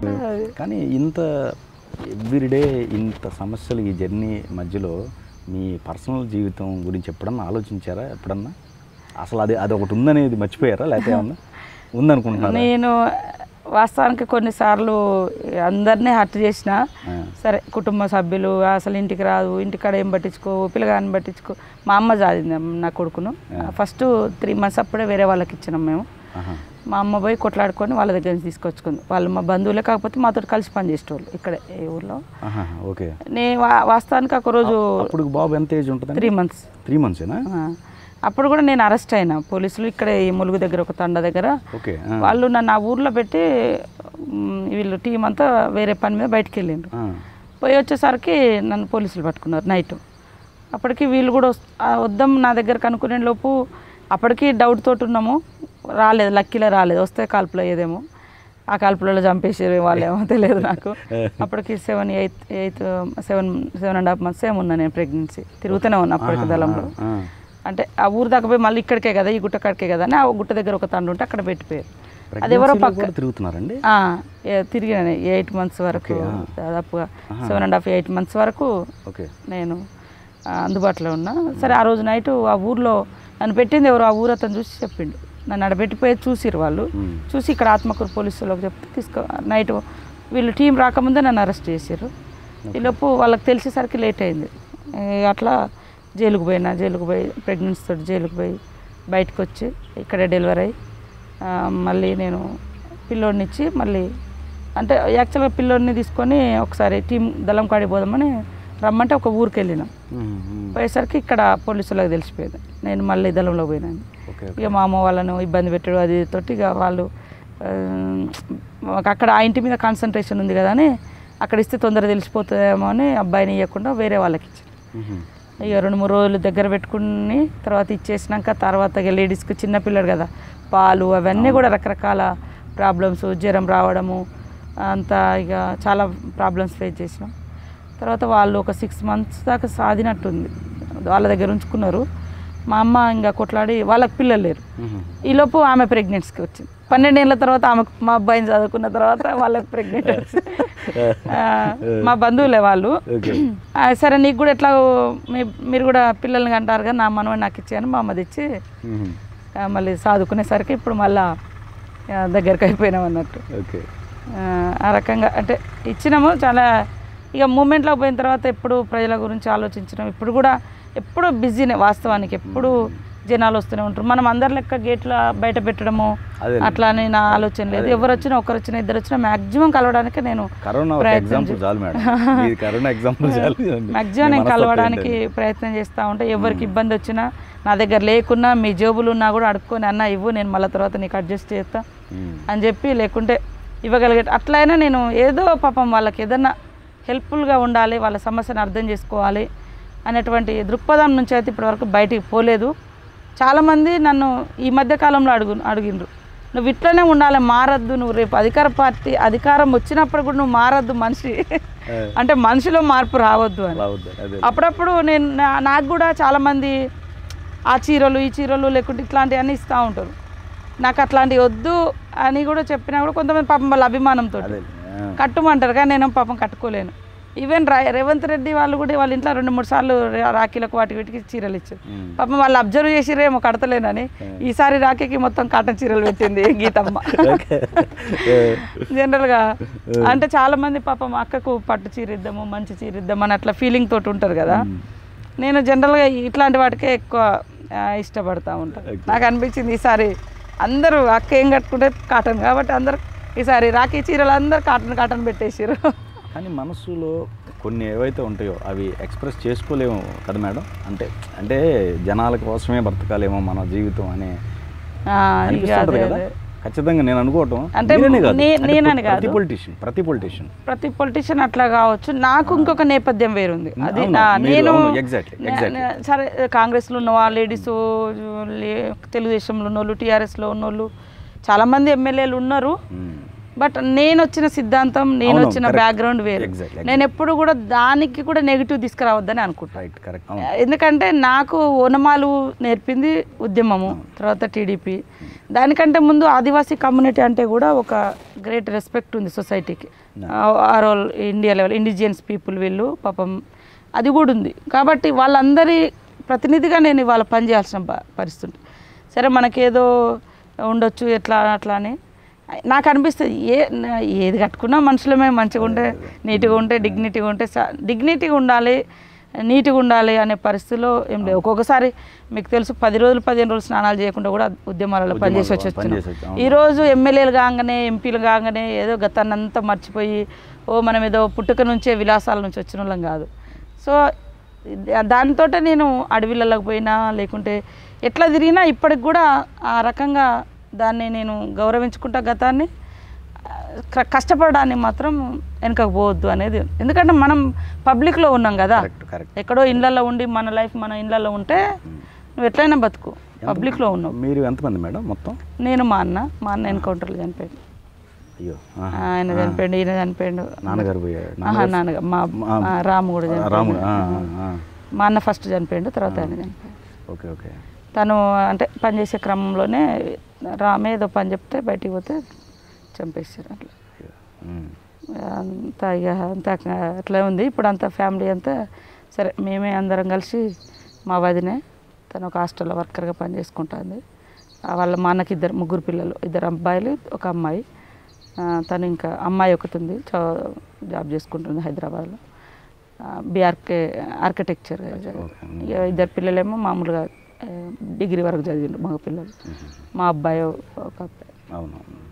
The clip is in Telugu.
అది. కానీ ఇంత ఎవ్రీడే ఇంత సమస్యలు ఈ జర్నీ మధ్యలో మీ పర్సనల్ జీవితం గురించి ఎప్పుడన్నా ఆలోచించారా ఎప్పుడన్నా అసలు అది అది ఒకటి ఉందనేది మర్చిపోయారా లేకపోతే ఏమన్నా ఉందనుకుంటున్నారా నేను వాస్తవానికి కొన్నిసార్లు అందరినీ హర్ట్ చేసిన ఆ. సరే కుటుంబ సభ్యులు అసలు ఇంటికి రాదు ఇంటికాడ ఏం పట్టించుకో పిల్లగాని పట్టించుకో మా అమ్మ జాదింది నా కొడుకును ఫస్ట్ త్రీ మంత్స్ అప్పుడే వేరే వాళ్ళకి ఇచ్చినాం మేము ఆహా. మా అమ్మ పోయి కొట్లాడుకొని వాళ్ళ దగ్గర నుంచి తీసుకొచ్చుకుంది వాళ్ళు మా బంధువులే కాకపోతే మాతో కలిసి పనిచేసేవాళ్ళు ఇక్కడే ఈ ఊర్లో ఆహా, ఓకే నేను వా- వాస్తవానికి ఒక రోజు అప్పుడు బాబు ఎంత ఏజ్ ఉంటుంది త్రీ మంత్స్ త్రీ మంత్సేనా అప్పుడు కూడా నేను అరెస్ట్ అయినా పోలీసులు ఇక్కడ ఈ ములుగు దగ్గర ఒక తండ దగ్గర ఓకే ఆ. వాళ్ళు నన్ను ఆ ఊర్లో పెట్టి మ్, వీళ్ళు టీం అంతా వేరే పని మీద బయటికి వెళ్ళిండ్రు ఆ. పోయి వచ్చేసరికి నన్ను పోలీసులు పట్టుకున్నారు నైట్ అప్పటికి వీళ్ళు కూడా వస్- ఆ వద్దాం నా దగ్గర కనుక్కునే లోపు అప్పటికి డౌట్ తోటి ఉన్నాము రాలేదు లక్కీలో రాలేదు వస్తే కాల్పులో అయ్యేదేమో ఆ కాల్పులలో చంపేసారు వాళ్ళేమో తెలియదు నాకు అప్పటికి seven eighth eighth seven seven and half months ఏమో ఉన్నా నేను ప్రెగ్నెన్సీ తిరుగుతూనే ఉన్నా అప్పటికి దళంలో ఆ. అంటే ఆ ఊరు దాకా పోయి మళ్ళీ ఇక్కడికే కదా ఈ గుట్ట కాడికే కదా అని ఆ గుట్ట దగ్గర ఒక తండ్రి ఉంటే అక్కడ పెట్టిపోయారు అది ఎవరో Pregnancy లో పక్క కూడా తిరుగుతున్నారండి ఆ, ఏ- తిరిగినాను ఎయిట్ మంత్స్ వరకు దాదాపుగా seven and half eight months వరకు ఓకే నేను ఆ, అందుబాటులో ఉన్నా సరే ఆ రోజు నైట్ ఆ ఊర్లో నన్ను పెట్టింది ఎవరు ఆ ఊరు అతను చూసి చెప్పిండు నన్ను అడబెట్టిపోయి చూసిరు వాళ్ళు మ్మ్. చూసి ఇక్కడ ఆత్మకూరు పోలీసులకు చెప్తే తీసుకో నైట్ వీళ్ళు టీం రాకముందే నన్ను అరెస్ట్ చేశారు ఈలోపు వాళ్ళకి తెలిసేసరికి లేట్ అయింది ఏ, అట్లా జైలుకు పోయినా జైలుకు పోయి ప్రెగ్నెన్సీ తోటి జైలుకు పోయి బయటకు వచ్చి ఇక్కడే డెలివరీ అయ్యి ఆ, మళ్ళీ నేను పిల్లోడిని ఇచ్చి మళ్ళీ అంటే యాక్చువల్గా పిల్లోడిని తీసుకొని ఒకసారి టీం దళం కాడికి పోదామని రమ్మంటే ఒక ఊరికి వెళ్ళినాం మ్మ్, మ్మ్. పోయేసరికి ఇక్కడ పోలీసులకు తెలిసిపోయింది నేను మళ్ళీ దళంలో పోయినాను ఓకే ఇక మా అమ్మ వాళ్ళను ఇబ్బంది పెట్టడం అది తోటి ఇక వాళ్ళు ఆ, మాకు అక్కడ ఆ ఇంటి మీద కాన్సన్ట్రేషన్ ఉంది కదా అని అక్కడ ఇస్తే తొందరగా తెలిసిపోతుందేమో అని అబ్బాయిని ఇవ్వకుండా వేరే వాళ్ళకి ఇచ్చాను మ్మ్. ఇక రెండు మూడు రోజులు దగ్గర పెట్టుకుని తర్వాత ఇచ్చేసినాక తర్వాత ఇక లేడీస్కి చిన్నపిల్లడు కదా పాలు అవన్నీ కూడా రకరకాల ప్రాబ్లమ్స్ జ్వరం రావడము అంతా ఇక చాలా ప్రాబ్లమ్స్ ఫేస్ చేసినాం తర్వాత వాళ్ళు ఒక సిక్స్ మంత్స్ దాకా సాధినట్టుంది వాళ్ళ దగ్గర ఉంచుకున్నారు మా అమ్మ ఇంకా కొట్లాడి వాళ్ళకి పిల్లలు లేరు మ్మ్. ఈలోపు ఆమె ప్రెగ్నెన్సీకి వచ్చింది పన్నెండేళ్ళ తర్వాత ఆమెకు మా అబ్బాయిని చదువుకున్న తర్వాత వాళ్ళకి ప్రెగ్నెంట్ వచ్చింది ఆ, మా బంధువులే వాళ్ళు ఓకే ఆ, సరే నీకు కూడా ఎట్లా మీ- మీరు కూడా పిల్లల్ని కంటారు కదా నా మనవని నాకు ఇచ్చాను మా అమ్మ తెచ్చి మ్మ్. ఆ, మళ్ళీ చదువుకునేసరికి ఇప్పుడు మళ్ళా ఆ, దగ్గరికి అయిపోయినాం అన్నట్టు ఓకే ఆ, ఆ రకంగా అంటే ఇచ్చినాము చాలా ఇక మూమెంట్లో పోయిన తర్వాత ఎప్పుడు ప్రజల గురించి ఆలోచించడం ఇప్పుడు కూడా ఎప్పుడు బిజీనే వాస్తవానికి ఎప్పుడు జనాలు వస్తూనే ఉంటారు మనం అందరి లెక్క గేట్ల బయట పెట్టడము అదే అట్లా అని నా ఆలోచన లేదు ఎవరు వచ్చినా ఒకరు వచ్చినా ఇద్దరు వచ్చినా మ్యాక్సిమం కలవడానికి నేను కరోనా ఒక ప్రయత్నం ఎగ్జాంపుల్ చాలు మేడం ఇది కరోనా ఎగ్జాంపుల్ చాలు మ్యాక్సిమం మీ నేను మనస్తత్వం కలవడానికి ఏంటండి? ప్రయత్నం చేస్తూ ఉంటా ఎవరికి ఇబ్బంది వచ్చినా నా దగ్గర లేకున్నా మీ జేబులు ఉన్నా కూడా అడుక్కొని అన్న ఇవ్వు నేను మళ్ళీ తర్వాత నీకు అడ్జస్ట్ చేస్తా మ్మ్. అని చెప్పి లేకుంటే ఇవ్వగలిగే అట్లయినా నేను ఏదో పాపం వాళ్ళకి ఏదన్నా హెల్ప్ఫుల్గా ఉండాలి వాళ్ళ సమస్యను అర్థం చేసుకోవాలి అనేటువంటి దృక్పథం నుంచి అయితే ఇప్పటివరకు బయటికి పోలేదు చాలామంది నన్ను ఈ మధ్య కాలంలో అడుగు అడిగిండ్రు నువ్వు ఇట్లనే ఉండాలి మారద్దు నువ్వు రేపు అధికార పార్టీ అధికారం వచ్చినప్పుడు కూడా నువ్వు మారద్దు మనిషి అంటే మనిషిలో మార్పు రావద్దు అని అలా అవుద్ది అదే అప్పుడప్పుడు నేను నా- నాకు కూడా చాలామంది ఆ చీరలు ఈ చీరలు లేకుంటే ఇట్లాంటివన్నీ ఇస్తూ ఉంటారు నాకు అట్లాంటివి వద్దు అని కూడా చెప్పినా కూడా కొంతమంది పాపం వాళ్ళ అభిమానంతో అదే ఆ. కట్టుమంటారు కానీ నేను పాపం కట్టుకోలేను ఈవెన్ రా రేవంత్ రెడ్డి వాళ్ళు కూడా వాళ్ళ ఇంట్లో రెండు మూడు సార్లు రా- రాఖీలకు వాటి వీటికి చీరలు ఇచ్చారు మ్మ్. పాపం వాళ్ళు అబ్జర్వ్ చేసిరేమో కడతలేనని ఈసారి రాఖీకి మొత్తం కాటన్ చీరలు పెట్టింది గీతమ్మ ఓకే జనరల్గా అంటే చాలా మంది పాపం అక్కకు పట్టు చీర ఇద్దాము మంచి చీర ఇద్దాము అని అట్లా ఫీలింగ్ తోటి ఉంటారు కదా నేను జనరల్గా ఇట్లాంటి వాటికే ఎక్కువ ఆ, ఇష్టపడతా ఉంటాను నాకు అనిపించింది ఈసారి అందరూ అక్క ఏం కట్టుకుంటే కాటన్ కాబట్టి అందరు ఈసారి రాఖీ చీరలు అందరు కాటన్ కాటన్ పెట్టేసారు కానీ మనసులో కొన్ని ఏవైతే ఉంటాయో అవి ఎక్స్ప్రెస్ చేసుకోలేము కదా మేడం అంటే అంటే జనాల కోసమే బ్రతకాలేమో మన జీవితం అనే ఆ, ఇక అనిపిస్తుంటది అదే కదా అదే. ఖచ్చితంగా నేను అనుకోవటం అంటే మీరనే కాదు. నే- అంటే నేనని ప్రతి కాదు. పొలిటీషియన్ ప్రతి పొలిటీషియన్ ప్రతి పొలిటీషియన్ అట్లా కావచ్చు నాకు ఇంకొక నేపథ్యం వేరుంది అది అవును, నా- మీరు- నేను అవును, exactly, నే- exactly. నే- సరే కాంగ్రెస్లో ఉన్న లేడీస్ తెలుగుదేశంలో ఉన్నోళ్ళు టీఆర్ఎస్లో ఉన్నోళ్ళు చాలామంది ఎమ్మెల్యేలు ఉన్నారు బట్ నేను వచ్చిన సిద్ధాంతం నేను అవును, వచ్చిన correct. బ్యాక్గ్రౌండ్ వేరు Exactly, నేను ఎప్పుడు కూడా దానికి కూడా నెగిటివ్ తీసుకురావద్దని అనుకుంటాను రైట్ కరెక్ట్ అవును ఎందుకంటే నాకు ఓనమాలు నేర్పింది ఉద్యమము తర్వాత టీడీపీ దానికంటే ముందు ఆదివాసీ కమ్యూనిటీ అంటే కూడా ఒక గ్రేట్ రెస్పెక్ట్ ఉంది సొసైటీకి ఆ role India level indigenous people వీళ్ళు పాపం అది కూడా ఉంది కాబట్టి వాళ్ళందరి ప్రతినిధిగా నేను ఇవాళ పనిచేయాల్సిన ప- పరిస్థితి ఉంది. సరే మనకేదో ఉండొచ్చు ఎట్లా అట్లా అని నాకు అనిపిస్తుంది ఏ నా- ఏది కట్టుకున్నా మనుషులమే మంచిగా ఉంటే నీట్గా ఉంటే డిగ్నిటీగా ఉంటే డిగ్నిటీగా ఉండాలి నీట్గా ఉండాలి అనే పరిస్థితిలో ఏం లేదు ఒక్కొక్కసారి మీకు తెలుసు పది రోజులు పదిహేను రోజులు స్నానాలు చేయకుండా కూడా ఉద్యమాలలో పనిచేసి వచ్చి పనిచేసి వచ్చినాం వచ్చి, అవును. ఈరోజు ఎమ్మెల్యేలు కాగానే ఎంపీలు కాగానే ఏదో గతాన్ని అంతా మర్చిపోయి ఓ మనం ఏదో పుట్టుక నుంచే విలాసాల నుంచి వచ్చిన వాళ్ళం కాదు సో దానితో నేను అడవిలలోకి పోయినా లేకుంటే ఎట్లా తిరిగినా ఇప్పటికి కూడా ఆ రకంగా దాన్ని నేను గౌరవించుకుంటా గతాన్ని క- కష్టపడడాన్ని మాత్రం వెనకకు పోవద్దు అనేది ఎందుకంటే మనం పబ్లిక్లో ఉన్నాం కదా కరెక్ట్ కరెక్ట్ ఎక్కడో ఇళ్ళల్లో ఉండి మన లైఫ్ మన ఇళ్ళల్లో ఉంటే నువ్వు ఎట్లయినా బతుకు పబ్లిక్లో ఉన్నావు మీరు ఎంతమంది మేడం మొత్తం నేను మా అన్న మా అన్న ఎన్కౌంటర్లో చనిపోయాడు అయ్యో ఆహా. ఆయన చనిపోయాడు ఈయన చనిపోయాడు నాన్నగారు పోయారు ఆహా, నాన్నగా మా మా- ఆ, రాము కూడా చనిపోయాడు రాము ఆ, ఆ, ఆ. మా అన్న ఫస్ట్ చనిపోయాడు తర్వాత ఆయన చనిపోయాడు ఓకే ఓకే తను అంటే పనిచేసే క్రమంలోనే రామే ఏదో పని చెప్తే బయటికి పోతే చంపేసారు అట్లా అయ్యో. ఉమ్. అంతా ఇక అంతా అట్లా ఉంది ఇప్పుడు అంతా ఫ్యామిలీ అంతా సరే మేమే అందరం కలిసి మా వదినే తను ఒక హాస్టల్లో వర్కర్గా పనిచేసుకుంటుంది ఆ వాళ్ళ మా అన్నకి ఇద్దరు ముగ్గురు పిల్లలు ఇద్దరు అబ్బాయిలు ఒక అమ్మాయి ఆ, తను ఇంకా అమ్మాయి ఒకటి ఉంది చా- జాబ్ చేసుకుంటుంది హైదరాబాద్లో బీఆర్కే ఆర్కిటెక్చర్ ఇక ఇద్దరు పిల్లలేమో మామూలుగా ఆ, డిగ్రీ వరకు చదివిండు మగ పిల్లలు మా అబ్బాయి ఒక అబ్బాయి అవును